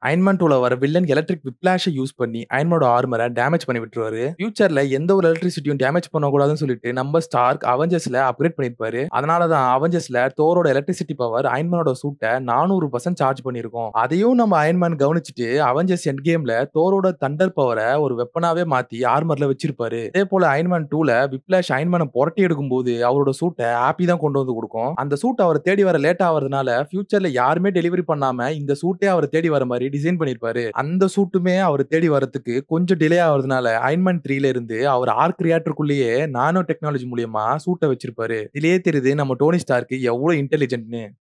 Iron 2ல வர villain electric விப்ளாஷ யூஸ் பண்ணி அயர்ன் மேனோட ஆர்மர டேமேஜ் பண்ணி விட்டுருவாரு. ஃபியூச்சர்ல எந்த ஒரு எலக்ட்ரிசிட்டியும் டேமேஜ் பண்ணக்கூடாதுன்னு சொல்லிட்டு நம்ம ஸ்டார்க் அவெஞ்சர்ஸ்ல அப்கிரேட் பண்ணியிருப்பாரு. அதனால தான் அவெஞ்சர்ஸ்ல தோரோட எலக்ட்ரிசிட்டி பவர் அயர்ன் மேனோட சூட்ட 400% சார்ஜ் பண்ணியிருக்கும். அதையும் நம்ம அயர்ன் மேன் கவனிச்சுட்டு அவெஞ்சர்ஸ் எண்ட் கேம்ல தோரோட தண்டர் பவர ஒரு வெப்பனாவே மாத்தி ஆர்மர்ல வச்சிருப்பாரு. அதே போல அயர்ன் மேன் 2ல விப்ளாஷ் அயர்ன் மேன புரட்டி எடுக்கும்போது அவரோட சூட்ட ஹாப்பி தான் கொண்டு வந்து குடுக்கும். அந்த சூட் அவர தேடி வர லேட் ஆவறதுனால ஃபியூச்சர்ல யாருமே டெலிவரி பண்ணாம இந்த சூட்டே அவர தேடி வர மாரி டிசைன் பண்ணியிருப்பாரு. அந்த சூட்டுமே அவர தேடி வரதுக்கு கொஞ்சம் டிலே ஆவறதுனால அயர்ன் மேன் 3ல இருந்து அவர் ஆர்க் ரியாக்டருக்குள்ளேயே நானோ டெக்னாலஜி மூலியமா சூட்ட வச்சிருப்பாரு. இதிலேயே தெரியுது நம்ம டோனி ஸ்டார்க் எவ்வளவு இன்டெலிஜென்ட்ன்னு.